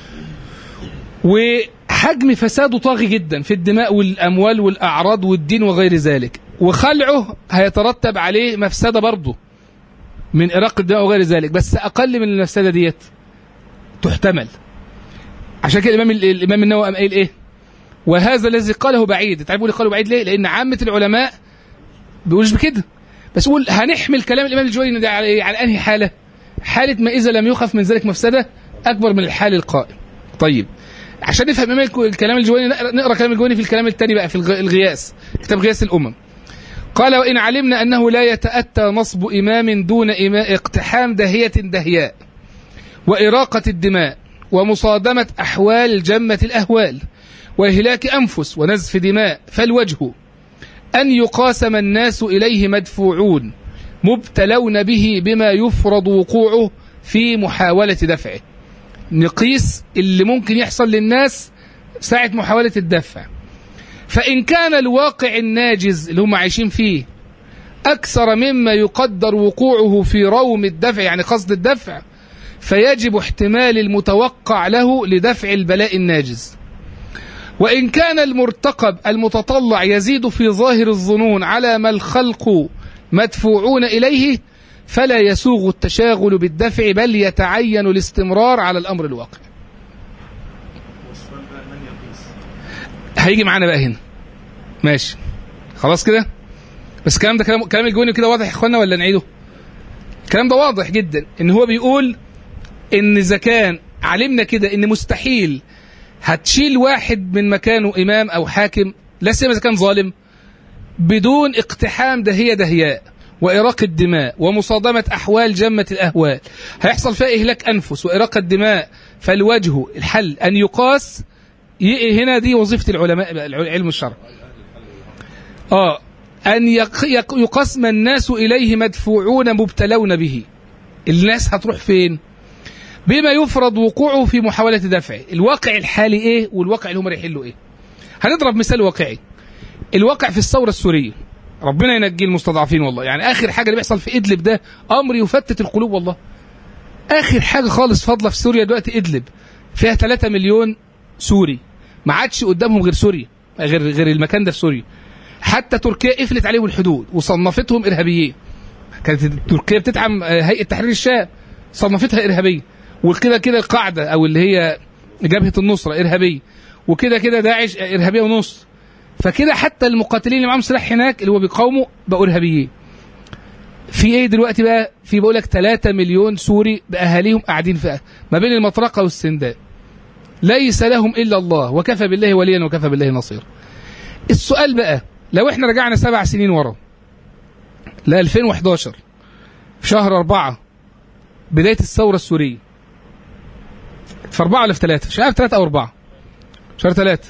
وحجم فساده طاغي جدا في الدماء والأموال والأعراض والدين وغير ذلك وخلعه هيترتب عليه مفسدة برضه من إراق الدماء وغير ذلك بس أقل من المفسدة ديت تحتمل عشان كده الإمام الإمام النووي قام قايل إيه وهذا الذي قاله بعيد تعرفوا لي قالوا بعيد ليه لأن عامة العلماء بيقولش بكده بس يقول هنحمل كلام الإمام الجويني ده على, إيه؟ على أنهي حالة حالة ما إذا لم يخف من ذلك مفسدة أكبر من الحال القائم طيب عشان نفهم إمام الكلام الجويني نقرأ كلام الجويني في الكلام الثاني بقى في الغياس كتاب غياس الأمم قال وإن علمنا أنه لا يتأتى نصب إمام دون إماء اقتحام دهية دهياء وإراقة الدماء ومصادمة أحوال جمة الأهوال وإهلاك أنفس ونزف دماء فالوجه أن يقاسم الناس إليه مدفوعون مبتلون به بما يفرض وقوعه في محاولة دفعه نقيس اللي ممكن يحصل للناس ساعة محاولة الدفع فإن كان الواقع الناجز اللي هم عايشين فيه أكثر مما يقدر وقوعه في روم الدفع يعني قصد الدفع فيجب احتمال المتوقع له لدفع البلاء الناجز وإن كان المرتقب المتطلع يزيد في ظاهر الظنون على ما الخلق مدفوعون إليه فلا يسوغ التشاغل بالدفع بل يتعين الاستمرار على الأمر الواقع هيجي معانا بقى هنا ماشي خلاص كده بس الكلام ده كلام كلام الجويني كده واضح يا اخوانا ولا نعيده الكلام ده واضح جدا ان هو بيقول ان اذا كان علمنا كده ان مستحيل هتشيل واحد من مكانه امام او حاكم لا سيما اذا كان ظالم بدون اقتحام دهية دهياء وإراق الدماء ومصادمة أحوال جمة الأهوال هيحصل فيها إهلاك أنفس وإراق الدماء فالوجه الحل أن يقاس هنا دي وظيفة العلماء علم الشرع آه أن يقسم الناس إليه مدفوعون مبتلون به الناس هتروح فين بما يفرض وقوعه في محاولة دفعه الواقع الحالي إيه والواقع اللي هم يحلوا إيه هنضرب مثال واقعي الواقع في الثورة السورية ربنا ينجي المستضعفين والله يعني آخر حاجة اللي بيحصل في إدلب ده أمر يفتت القلوب والله آخر حاجة خالص فاضلة في سوريا دلوقتي إدلب فيها 3 مليون سوري ما عادش قدامهم غير سوريا غير غير المكان ده في سوريا حتى تركيا قفلت عليهم الحدود وصنفتهم ارهابيين كانت تركيا بتدعم هيئه تحرير الشام صنفتها ارهابيه وكده كده القاعده او اللي هي جبهه النصره ارهابيه وكده كده داعش ارهابيه ونص فكده حتى المقاتلين اللي معاهم سلاح هناك اللي هو بيقاوموا بقوا ارهابيين في ايه دلوقتي بقى في بقول لك 3 مليون سوري باهاليهم قاعدين في ما بين المطرقه والسندان ليس لهم الا الله وكفى بالله وليا وكفى بالله نصيرا السؤال بقى لو احنا رجعنا سبع سنين ورا ل 2011 في شهر أربعة بداية الثورة السورية في أربعة ولا في ثلاثة؟ مش عارف ثلاثة أو أربعة شهر ثلاثة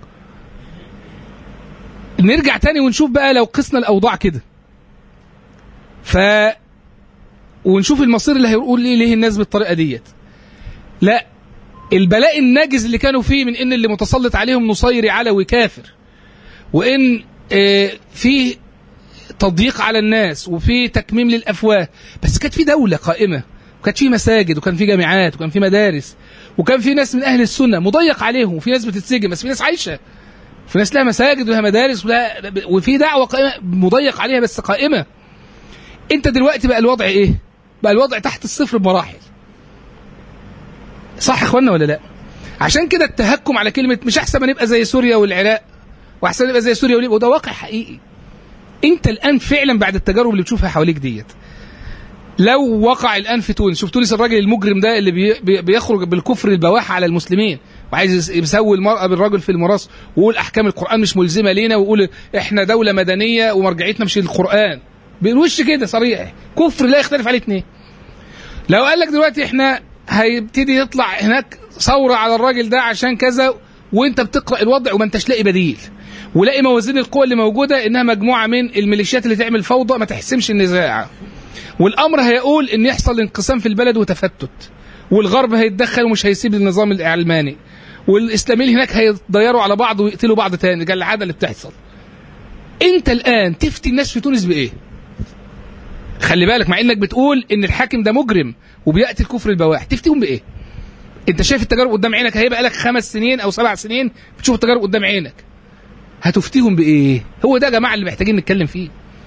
نرجع تاني ونشوف بقى لو قسنا الأوضاع كده ف ونشوف المصير اللي هيقول ليه ليه الناس بالطريقة ديت لا البلاء الناجز اللي كانوا فيه من ان اللي متسلط عليهم نصيري علوي كافر وان آه في تضييق على الناس وفي تكميم للافواه بس كانت في دوله قائمه وكانت في مساجد وكان في جامعات وكان في مدارس وكان في ناس من اهل السنه مضيق عليهم وفي ناس بتتسجن بس في ناس عايشه في ناس لها مساجد ولها مدارس ولها وفي دعوه قائمه مضيق عليها بس قائمه انت دلوقتي بقى الوضع ايه بقى الوضع تحت الصفر بمراحل صح يا اخوانا ولا لا عشان كده التهكم على كلمه مش احسن ما نبقى زي سوريا والعراق واحسن نبقى زي سوريا وليبيا وده واقع حقيقي انت الان فعلا بعد التجارب اللي بتشوفها حواليك ديت لو وقع الان في تونس شوف تونس الراجل المجرم ده اللي بي بيخرج بالكفر البواح على المسلمين وعايز يسوي المراه بالرجل في الميراث ويقول احكام القران مش ملزمه لينا ويقول احنا دوله مدنيه ومرجعيتنا مش القران بالوش كده صريح كفر لا يختلف عليه اثنين لو قال لك دلوقتي احنا هيبتدي يطلع هناك ثوره على الراجل ده عشان كذا وانت بتقرا الوضع وما انتش لاقي بديل ولاقي موازين القوى اللي موجوده انها مجموعه من الميليشيات اللي تعمل فوضى ما تحسمش النزاع والامر هيقول ان يحصل انقسام في البلد وتفتت والغرب هيتدخل ومش هيسيب النظام العلماني والاسلاميين هناك هيتضيروا على بعض ويقتلوا بعض تاني ده العاده اللي بتحصل انت الان تفتي الناس في تونس بايه خلي بالك مع انك بتقول ان الحاكم ده مجرم وبياتي الكفر البواح تفتيهم بايه انت شايف التجارب قدام عينك هيبقى لك خمس سنين او سبع سنين بتشوف التجارب قدام عينك هتفتيهم بايه هو ده يا جماعه اللي محتاجين نتكلم فيه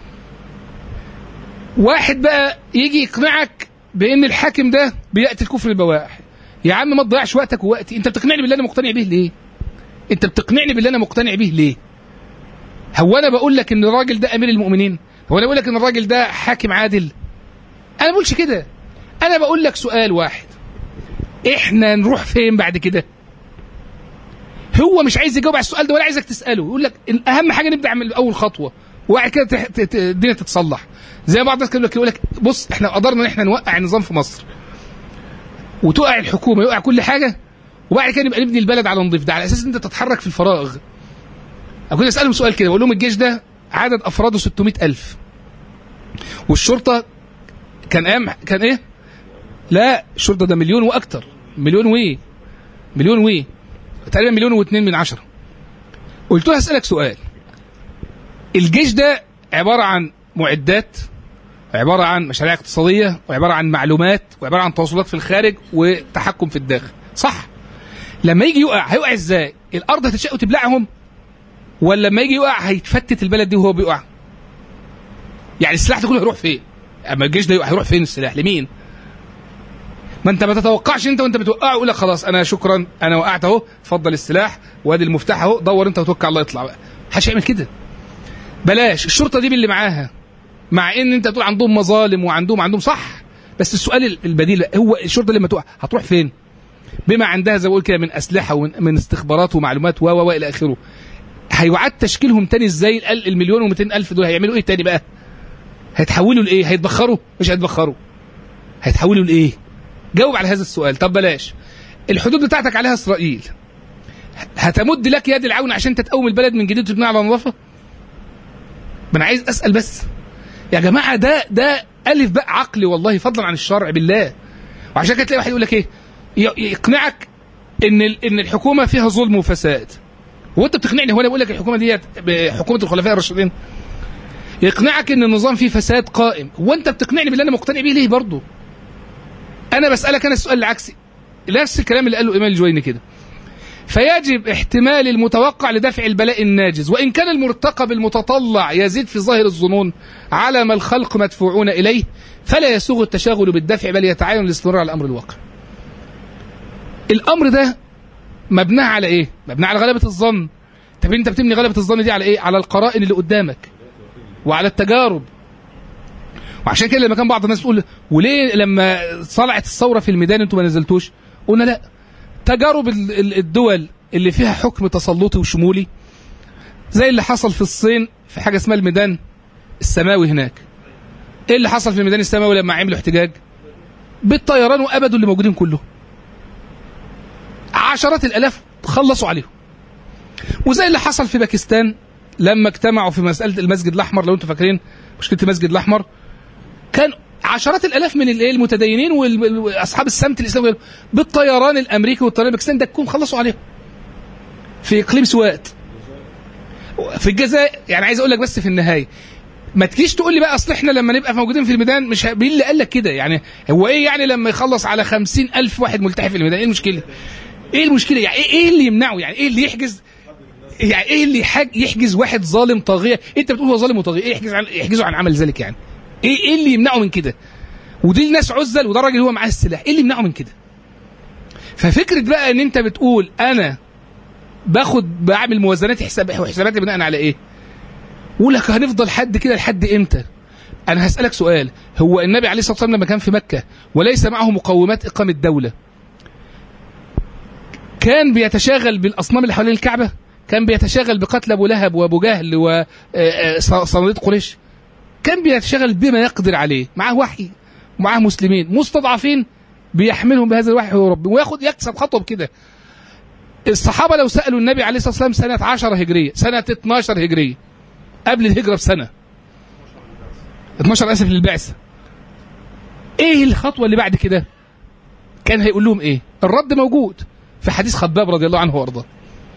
واحد بقى يجي يقنعك بان الحاكم ده بياتي الكفر البواح يا عم ما تضيعش وقتك ووقتي انت بتقنعني باللي انا مقتنع به ليه انت بتقنعني باللي انا مقتنع به ليه هو انا بقول لك ان الراجل ده امير المؤمنين هو انا بقول لك ان الراجل ده حاكم عادل انا ما بقولش كده انا بقول لك سؤال واحد احنا نروح فين بعد كده هو مش عايز يجاوب على السؤال ده ولا عايزك تساله يقول لك اهم حاجه نبدا من اول خطوه وبعد كده تح- ت- ت- الدنيا تتصلح زي بعض الناس كانوا يقول لك بص احنا قدرنا ان احنا نوقع النظام في مصر وتقع الحكومه يقع كل حاجه وبعد كده نبقى نبني البلد على نضيف ده على اساس ان انت تتحرك في الفراغ أنا كنت اسالهم سؤال كده بقول لهم الجيش ده عدد افراده 600 الف والشرطه كان ايام كان ايه لا الشرطه ده مليون واكتر مليون وي مليون وي تقريبا مليون واثنين من عشرة قلت له هسألك سؤال الجيش ده عبارة عن معدات عبارة عن مشاريع اقتصادية وعبارة عن معلومات وعبارة عن تواصلات في الخارج وتحكم في الداخل صح لما يجي يقع هيقع ازاي الارض هتتشق وتبلعهم ولا لما يجي يقع هيتفتت البلد دي وهو بيقع يعني السلاح ده كله هيروح فين اما الجيش ده يقع هيروح فين السلاح لمين ما انت ما تتوقعش انت وانت بتوقعه يقول لك خلاص انا شكرا انا وقعت اهو اتفضل السلاح وادي المفتاح اهو دور انت وتوكل على الله يطلع بقى محدش يعمل كده بلاش الشرطه دي باللي معاها مع ان انت تقول عندهم مظالم وعندهم عندهم صح بس السؤال البديل بقى، هو الشرطه لما تقع هتروح فين؟ بما عندها زي ما بقول كده من اسلحه ومن استخبارات ومعلومات و و الى اخره هيعاد تشكيلهم تاني ازاي ال- المليون و200 الف دول هيعملوا ايه تاني بقى؟ هيتحولوا لايه؟ هيتبخروا؟ مش هيتبخروا هيتحولوا لايه؟ جاوب على هذا السؤال طب بلاش الحدود بتاعتك عليها اسرائيل هتمد لك يد العون عشان انت تقوم البلد من جديد وتبنيها على نظافه ما انا عايز اسال بس يا جماعه ده ده الف باء عقلي والله فضلا عن الشرع بالله وعشان كده تلاقي واحد يقول لك ايه ي- يقنعك ان ال- ان الحكومه فيها ظلم وفساد وانت بتقنعني هو انا بقول لك الحكومه ديت حكومه الخلفاء الراشدين يقنعك ان النظام فيه فساد قائم وانت بتقنعني باللي انا مقتنع بيه ليه برضه انا بسالك انا السؤال العكسي نفس الكلام اللي قاله الامام الجويني كده فيجب احتمال المتوقع لدفع البلاء الناجز وان كان المرتقب المتطلع يزيد في ظاهر الظنون على ما الخلق مدفوعون اليه فلا يسوغ التشاغل بالدفع بل يتعين الاستمرار على الامر الواقع الامر ده مبناه على ايه مبناه على غلبه الظن طب انت بتبني غلبه الظن دي على ايه على القرائن اللي قدامك وعلى التجارب وعشان كده لما كان بعض الناس تقول وليه لما طلعت الثوره في الميدان انتوا ما نزلتوش قلنا لا تجارب ال- ال- الدول اللي فيها حكم تسلطي وشمولي زي اللي حصل في الصين في حاجه اسمها الميدان السماوي هناك ايه اللي حصل في الميدان السماوي لما عملوا احتجاج بالطيران وابدوا اللي موجودين كلهم عشرات الالاف خلصوا عليهم وزي اللي حصل في باكستان لما اجتمعوا في مساله المسجد الاحمر لو انتم فاكرين مشكله المسجد الاحمر كان عشرات الالاف من الايه المتدينين وال- واصحاب السمت الاسلامي بالطيران الامريكي والطيران الباكستاني ده كلهم خلصوا عليهم في اقليم سوات في الجزائر يعني عايز اقول لك بس في النهايه ما تجيش تقول لي بقى اصل احنا لما نبقى موجودين في الميدان مش ه- مين اللي قال لك كده يعني هو ايه يعني لما يخلص على خمسين الف واحد ملتحي في الميدان ايه المشكله ايه المشكله يعني ايه, إيه اللي يمنعه يعني ايه اللي يحجز يعني ايه اللي يحج يحجز واحد ظالم طاغيه انت بتقول هو ظالم وطاغيه ايه يحجز عن يحجزه عن عمل ذلك يعني ايه ايه اللي يمنعه من كده ودي الناس عزل وده راجل هو معاه السلاح ايه اللي يمنعه من كده ففكره بقى ان انت بتقول انا باخد بعمل موازنات حساب وحساباتي بناء على ايه يقول لك هنفضل حد كده لحد امتى انا هسالك سؤال هو النبي عليه الصلاه والسلام لما كان في مكه وليس معه مقومات اقامه دوله كان بيتشاغل بالاصنام اللي حوالين الكعبه كان بيتشاغل بقتل ابو لهب وابو جهل وصناديد قريش كان بيتشاغل بما يقدر عليه معاه وحي ومعاه مسلمين مستضعفين بيحملهم بهذا الوحي هو ربي وياخد يكسب خطوه بكده الصحابة لو سألوا النبي عليه الصلاة والسلام سنة 10 هجرية سنة 12 هجرية قبل الهجرة بسنة 12 آسف للبعثة ايه الخطوة اللي بعد كده كان هيقول لهم ايه الرد موجود في حديث خباب رضي الله عنه وارضاه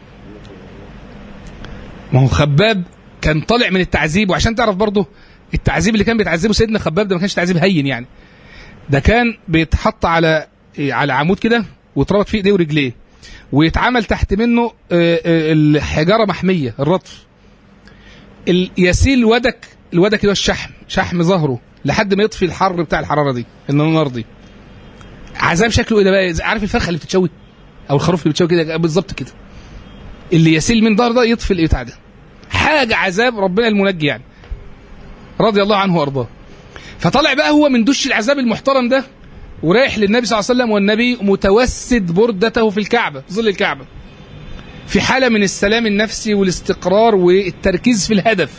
ما هو خباب كان طالع من التعذيب وعشان تعرف برضه التعذيب اللي كان بيتعذبه سيدنا خباب ده ما كانش تعذيب هين يعني ده كان بيتحط على على عمود كده ويتربط فيه ايديه ورجليه ويتعمل تحت منه آه، آه، الحجاره محميه الرطف ال- يسيل ودك الودك اللي هو الشحم شحم ظهره لحد ما يطفي الحر بتاع الحراره دي النار دي عذاب شكله ايه ده بقى عارف الفرخه اللي بتتشوي او الخروف اللي بتشوي كده بالظبط كده اللي يسيل من ظهر ده يطفي البتاع ده حاجه عذاب ربنا المنجي يعني رضي الله عنه وارضاه فطلع بقى هو من دش العذاب المحترم ده ورايح للنبي صلى الله عليه وسلم والنبي متوسد بردته في الكعبه في ظل الكعبه في حاله من السلام النفسي والاستقرار والتركيز في الهدف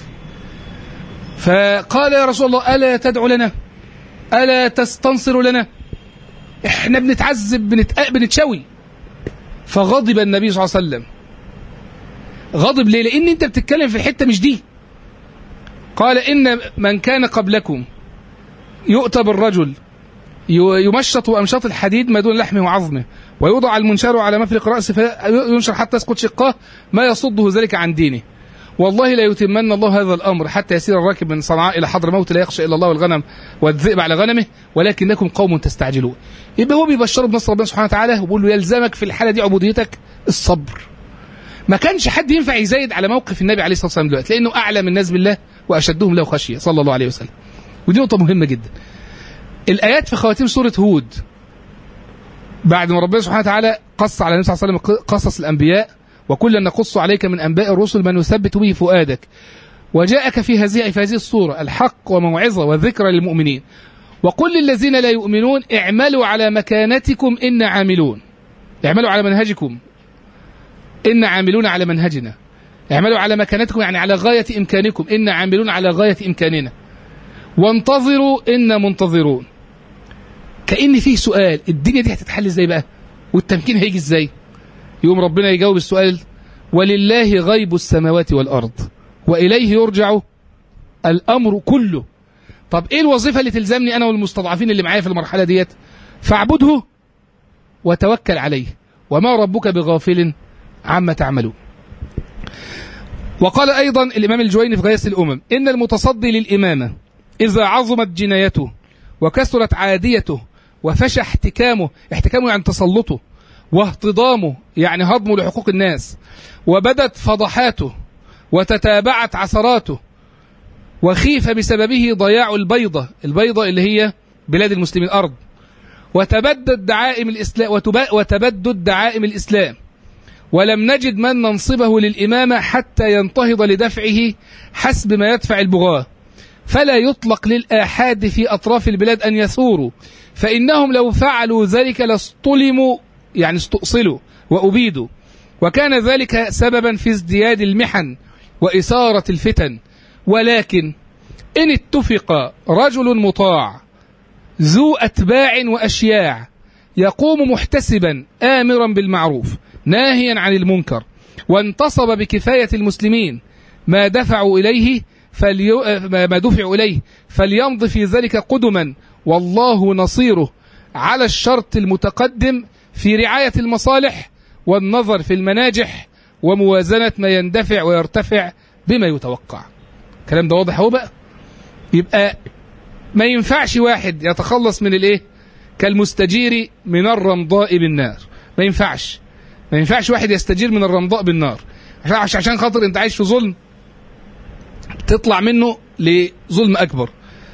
فقال يا رسول الله الا تدعو لنا الا تستنصر لنا احنا بنتعذب بنت... بنتشوي فغضب النبي صلى الله عليه وسلم غضب ليه لان انت بتتكلم في الحته مش دي قال ان من كان قبلكم يؤتى بالرجل ي- يمشط امشاط الحديد ما دون لحمه وعظمه ويوضع المنشار على مفرق راسه فينشر حتى يسقط شقاه ما يصده ذلك عن دينه والله لا يتمن الله هذا الامر حتى يسير الراكب من صنعاء الى حضر موت لا يخشى الا الله والغنم والذئب على غنمه ولكنكم قوم تستعجلون يبقى هو بيبشره بنصر ربنا سبحانه وتعالى وبيقول له يلزمك في الحاله دي عبوديتك الصبر ما كانش حد ينفع يزايد على موقف النبي عليه الصلاه والسلام دلوقتي لانه اعلم الناس بالله واشدهم له خشيه صلى الله عليه وسلم ودي نقطه مهمه جدا الايات في خواتيم سوره هود بعد ما ربنا سبحانه وتعالى قص على النبي صلى الله عليه وسلم قصص الانبياء وكلا نقص عليك من انباء الرسل ما نثبت به فؤادك وجاءك في هذه في هذه الصوره الحق وموعظه وذكرى للمؤمنين وقل للذين لا يؤمنون اعملوا على مكانتكم إنا عاملون اعملوا على منهجكم إنا عاملون على منهجنا اعملوا على مكانتكم يعني على غاية إمكانكم إنا عاملون على غاية إمكاننا وانتظروا إنا منتظرون كأن فيه سؤال الدنيا دي هتتحل ازاي بقى والتمكين هيجي ازاي يقوم ربنا يجاوب السؤال ولله غيب السماوات والأرض وإليه يرجع الأمر كله طب ايه الوظيفة اللي تلزمني انا والمستضعفين اللي معايا في المرحلة ديت فاعبده وتوكل عليه وما ربك بغافل عما تعملون وقال ايضا الامام الجويني في غياث الامم ان المتصدي للامامة اذا عظمت جنايته وكثرت عاديته وفشى احتكامه احتكامه يعني تسلطه واهتضامه يعني هضمه لحقوق الناس وبدت فضحاته وتتابعت عثراته وخيف بسببه ضياع البيضة البيضة اللي هي بلاد المسلمين الأرض وتبدد دعائم الإسلام وتبدد دعائم الإسلام ولم نجد من ننصبه للإمامة حتى ينتهض لدفعه حسب ما يدفع البغاة فلا يطلق للآحاد في أطراف البلاد أن يثوروا فإنهم لو فعلوا ذلك لاصطلموا يعني استؤصلوا وأبيدوا وكان ذلك سببا في ازدياد المحن وإثارة الفتن ولكن إن اتفق رجل مطاع ذو أتباع وأشياع يقوم محتسبا آمرا بالمعروف ناهيا عن المنكر وانتصب بكفاية المسلمين ما دفعوا إليه فليو... ما دفعوا إليه فليمض في ذلك قدما والله نصيره على الشرط المتقدم في رعاية المصالح والنظر في المناجح وموازنة ما يندفع ويرتفع بما يتوقع الكلام ده واضح اهو بقى يبقى ما ينفعش واحد يتخلص من الايه كالمستجير من الرمضاء بالنار ما ينفعش ما ينفعش واحد يستجير من الرمضاء بالنار عشان عشان خاطر انت عايش في ظلم تطلع منه لظلم اكبر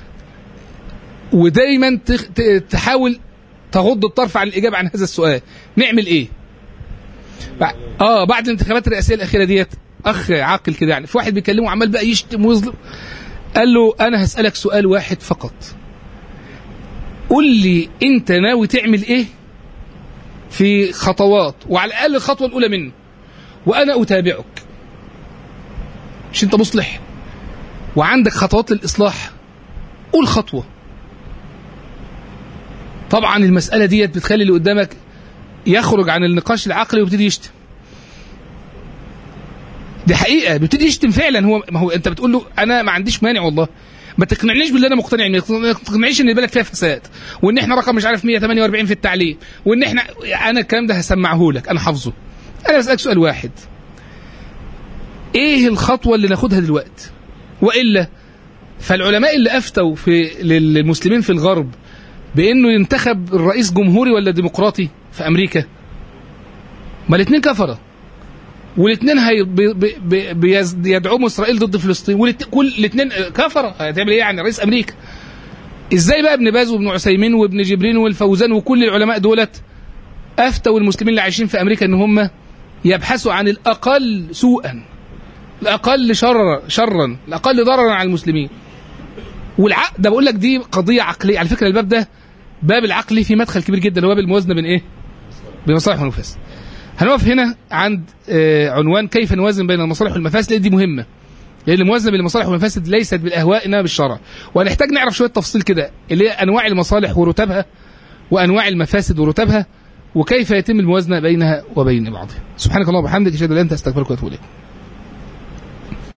ودايما تحاول تغض الطرف عن الاجابه عن هذا السؤال نعمل ايه اه بعد الانتخابات الرئاسيه الاخيره ديت اخ عاقل كده يعني في واحد بيكلمه عمال بقى يشتم ويظلم قال له انا هسالك سؤال واحد فقط قول لي انت ناوي تعمل ايه في خطوات وعلى الاقل الخطوه الاولى منه وانا اتابعك مش انت مصلح وعندك خطوات للاصلاح قول خطوه طبعا المساله ديت بتخلي اللي قدامك يخرج عن النقاش العقلي ويبتدي يشتم دي حقيقه بيبتدي يشتم فعلا هو ما هو انت بتقول له انا ما عنديش مانع والله ما تقنعنيش باللي انا مقتنع بيه ما تقنعنيش ان البلد فيها فساد وان احنا رقم مش عارف 148 في التعليم وان احنا انا الكلام ده هسمعه لك انا حافظه انا بسالك سؤال واحد ايه الخطوه اللي ناخدها دلوقتي والا فالعلماء اللي افتوا في للمسلمين في الغرب بانه ينتخب الرئيس جمهوري ولا ديمقراطي في امريكا ما الاثنين كفره والاثنين هي بي بي بيز- بيدعموا اسرائيل ضد فلسطين والات- كل الاثنين كفره هتعمل ايه يعني رئيس امريكا ازاي بقى ابن باز وابن عثيمين وابن جبرين والفوزان وكل العلماء دولت افتوا المسلمين اللي عايشين في امريكا ان هم يبحثوا عن الاقل سوءا الاقل شرا شرا الاقل ضررا على المسلمين والعقد ده بقول لك دي قضيه عقليه على فكره الباب ده باب العقلي في مدخل كبير جدا هو باب الموازنه بين ايه؟ بين المصالح والمفاسد. هنقف هنا عند آه، عنوان كيف نوازن بين المصالح والمفاسد لان دي مهمه. لان الموازنه بين المصالح والمفاسد ليست بالاهواء انما بالشرع. وهنحتاج نعرف شويه تفصيل كده اللي هي انواع المصالح ورتبها وانواع المفاسد ورتبها وكيف يتم الموازنه بينها وبين بعضها. سبحانك اللهم وبحمدك اشهد ان لا اله الا انت استغفرك واتوب اليك.